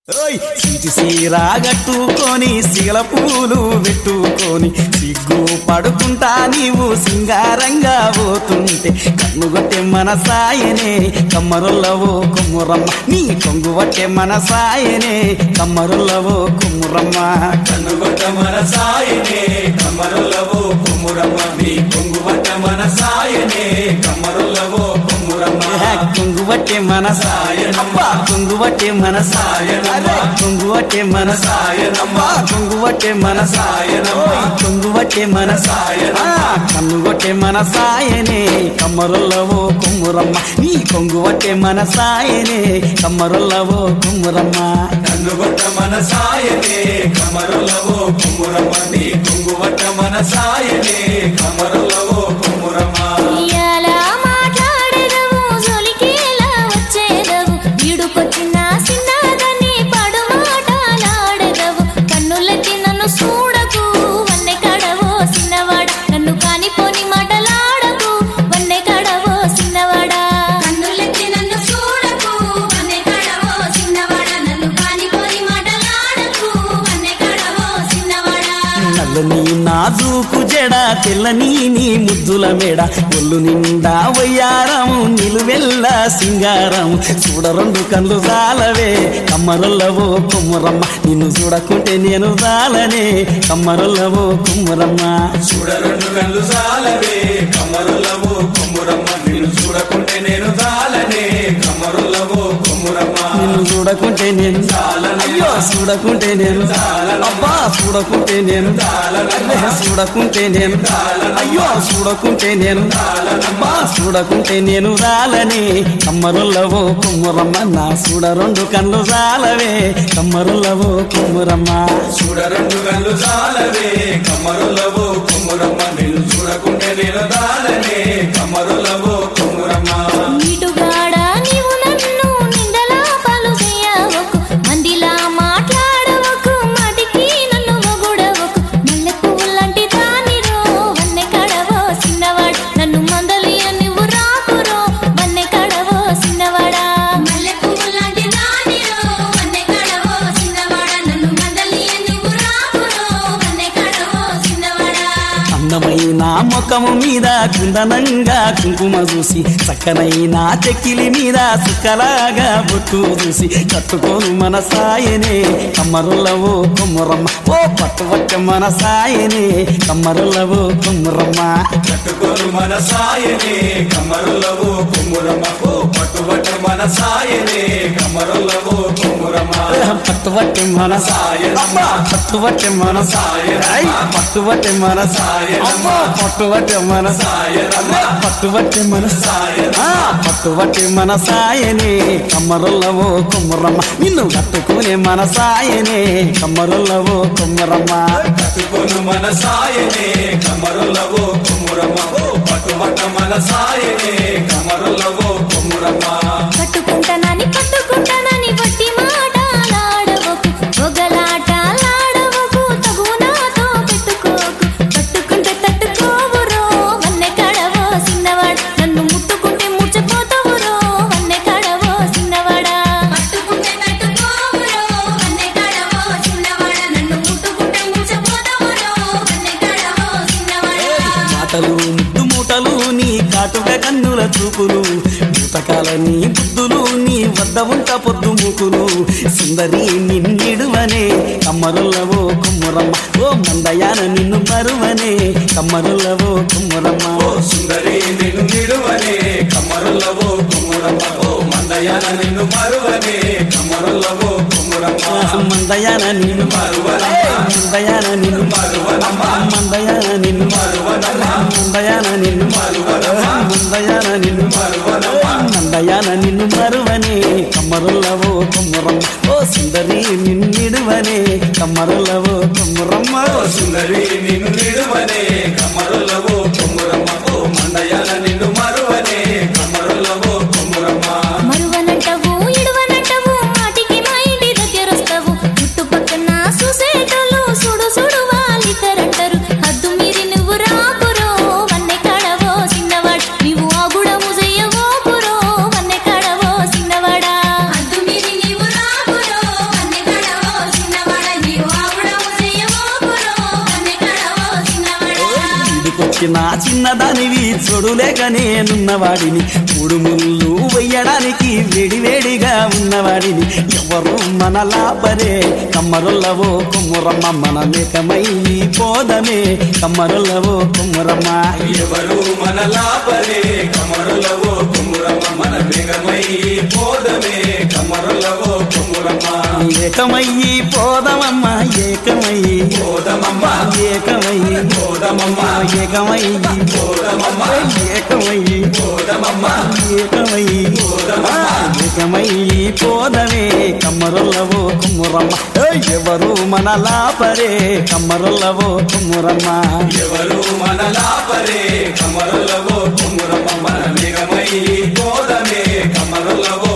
ఓయ్ సిటి సీరా గట్టుకొని సిగల పూలు పెట్టుకొని సిగ్గు పడుకుంటా నీవు సింగారంగా పోతుంటే కన్నుగొట్టే మన సాయనే కమ్మరుల్లవో కుమ్మురమ్మ నీ కొంగు పట్టే మన సాయనే కమ్మరుల్లవో కుమ్మురమ్మ కన్నుగొట్ట మన సాయనే కమ్మరులవో కుమ్మురమ్మ నీ కొంగుబట్ట మన సాయనే కమ్మరులవో కుమ్మురమ్మ కొంగు పట్టే మన సాయనమ్మ. కొంగు పట్టే మన సాయనమ్మ. అరే, కొంగు పట్టే మన సాయనమ్మ. కొంగు పట్టే మన సాయనమ్మ. కొంగు పట్టే మన సాయనమ్మ. కన్ను కొట్టే మన సాయనే కమ్మరుల్లవో కుమ్మురమ్మ నీ కొంగు పట్టే మన సాయనే కమ్మరుల్లవో కుమ్మురమ్మ కన్నుగొట్ట మన సాయనే కమ్మరులవో కుమ్మురమ్మ నీ కొంగుబట్ట మన సాయనే కమ్మరులవో కుమ్మురమ్మ ఇయాల మాట్లాడెదవు, సొలికేలా వచ్చేదవు. ఈడుకొచ్చిన సిన్నదాన్ని పడు మాటలాడెదవు. కన్నులెత్తి నన్ను చూడకు, వన్నె కడవో సిన్నవాడ. నన్ను కానిపోని మాటలాడకు, వన్నె కడవో సిన్నవాడా. కన్నులెత్తి నన్ను చూడకు వన్నె కడవో సిన్నవాడ నన్ను కానిపోని మాటలాడకు వన్నె కడవో సిన్నవాడా నల్లని నాజూకు జడ తెల్లని నీ ముద్దుల మేడ ఒళ్ళు నిండా వయ్యారం నిలువెల్ల సింగారం చూడ రెండు కళ్ళు జాలవే కమ్మరుల్లవో కుమ్మురమ్మ నిన్ను చూడకుంటే నేను జాలనే కమ్మరుల్లవో కుమ్మురమ్మ చూడ రెండు కళ్ళు సాలవే కమ్మరులవో కుమ్మురమ్మ నిన్ను చూడకుంటే నేను జాలనే కమ్మరులవో కుమ్మురమ్మ నిన్ను చూడకుంటే నేను చాలనే. అయ్యో చూడకుంటే నేను చాలనే. అబ్బా చూడకుంటే నేను చాలనే. అరే, చూడకుంటే నేను చాలనే. అయ్యో చూడకుంటే నేను చాలనే. అబ్బా చూడకుంటే నేను రాలని కమ్మరుల్లవో కుమ్మురమ్మ నా చూడ రెండు కళ్ళు రాలవే కమ్మరుల్లవో కుమ్మురమ్మ చూడ రెండు కళ్ళు చాలవే కమ్మరులవో కుమ్మురమ్మ నిన్ను చూడకుంటే నేను దాననే కమ్మరులవో కుమ్మురమ్మ నీటుగాడ నీవు నన్ను నిందలా పాలు చేయవకు. మందిలా మాట్లాడవకు, మదికి నన్ను మొగుడవకు. మల్లె పువ్వులాంటి దానిరో, వన్నె కడవో సిన్నవాడు. నన్ను మందలియ నువ్వు రాకురో, వన్నె కడవో సిన్నవాడా. మల్లె పువ్వులాంటి దానిరో వన్నె కడవో సిన్నవాడ నన్ను మందలియ నువ్వు రాకురో వన్నె కడవో సిన్నవాడా అందమైన ముఖము మీద కుందనంగా కుంకుమ చూసి చక్కనైన చెక్కిలి మీద సుక్కలాగా బొట్టు చూసి కట్టుకోను మన సాయనే కమ్మరుల్లవో కొమ్మురమ్మ ఓ పట్టు పట్ట మన సాయనే కమ్మరుల్లవో కొమ్మురమ్మ కట్టుకోను మన సాయనే కమ్మరులవో కుమ్మురమ్మ ఓ పట్టుబట్ట మన సాయనే కమ్మరులవో కుమ్మురమ్మ పట్టుబట్టి మన సాయనమ్మ. పట్టుబట్టి మన సాయనమ్మ. పట్టుబట్టి మన సాయనమ్మ. పట్టుబట్టి మన సాయనమ్మ. పట్టుబట్టి మన సాయనమ్మ. ఆ, పట్టుబట్టి మన సాయనే కమ్మరుల్లవో కొమ్మురమ్మ నిన్ను కట్టుకునే మన సాయనే కమ్మరుల్లవో కొమ్మురమ్మ కట్టుకోను మన సాయనే కమ్మరులవో కుమ్మురమ్మ ఓ పట్టుబట్ట మన సాయనే కమ్మరులవో కుమ్మురమ్మ పట్టుకుంటానని పట్టుకుంటానని వట్టి మాటలాడవకు ఒగలాటలాడవకు తగు నాతో పెట్టుకోకు పట్టుకుంటే తట్టుకోవురో వన్నె కడవో సిన్నవాడు నన్ను ముట్టుకుంటే ముడిచిపోతావురో వన్నె కడవో సిన్నవాడా పట్టుకుంటే తట్టుకోవురో వన్నె కడవో సిన్నవాడ నన్ను ముట్టుకుంటే ముచ్చపోతావురో వన్నె కడవో సిన్నవాడా మాటలు ముద్దు మూటలు నీ కాటుక కన్నుల చూపులు భూతకాల నీ బుద్ధులు నీ వద్ద ఉంట పొద్దు మూకులు సుందరి నిన్నిడువనే కమ్మరుల్లవో కుమ్మురమ్మ ఓ మందయాన నిన్ను మరువనే కమ్మరుల్లవో కుమ్మురమ్మ ఓ సుందరి నిన్ను నిడువనే కమ్మరులవో కుమ్మురమ్మ ఓ మందయాన నిన్ను మరువనే కమ్మరులవో కుమ్మురమ్మ మందయాన నిన్ను మరువనమ్మ. మందయాన నిన్ను మరువనమ్మ. మందయాన నిన్ను మరువనమ్మ. మందయాన నిన్ను మరువనమ్మ. మందయాన నిన్ను మరువనమ్మ. మందయాన నిన్ను మరువనే కమ్మరుల్లవో కొమ్మురమ్మ ఓ సుందరి నిన్నిడువనే కమ్మరుల్లవో కొమ్మురమ్మ ఓ సుందరి నిన్ను నిడువనే కమ్మరులవో కుమ్మురమ్మ ఓ మందయాన నిన్ను మరువనే కమ్మరులవో కుమ్మురమ్మ మరువనంటవు ఇడువనంటవు మాటికి మా ఇంటి దగ్గరొస్తావు చుట్టుపక్కన చూసేటోళ్ళు సుడు సుడు వాళ్ళిద్దరంటారు హద్దు మీరి నువ్వు రాకురో వన్నె కడవో సిన్నవాడు నీవు ఆగుడము చెయ్యవో పురో వన్నె కడవో సిన్నవాడా అద్దు మీది నీవు రాకురో వన్నె వచ్చిన చిన్నదానివి చూడులేక నేనున్నవాడిని మూడు ముళ్ళు వెయ్యడానికి వేడివేడిగా ఉన్నవాడిని ఎవరు మన లాభరే కమ్మరుల్లవో కుమ్మురమ్మ మన మేకమై పోదమే కమ్మరుల్లవో కుమ్మురమ్మ ఎవరు మన లాపరే కమరులవో కుమ్మురమ్మ మన వేగమై పోదమే కమరులవో కుమ్మురమ్మ ఏకమయ్యి పోదమమ్మ ఏకమయ్యి పోదమమ్మ ఏకమయ్యి పోదమమ్మ ఏకమయ్యి పోదమమ్మ ఏకమయ్యి పోదమమ్మ ఏకమయ్యి ఏకమయ్యి పోదమే కమ్మరుల్లవో కుమ్మురమ్మ ఏయ్, ఎవరు మన లాపరే కమ్మరుల్లవో కుమ్మురమ్మ ఎవరు మన లాపరే కమరులవో కుమ్మురమ్మ మన వేగమై పోదమే కమరులవో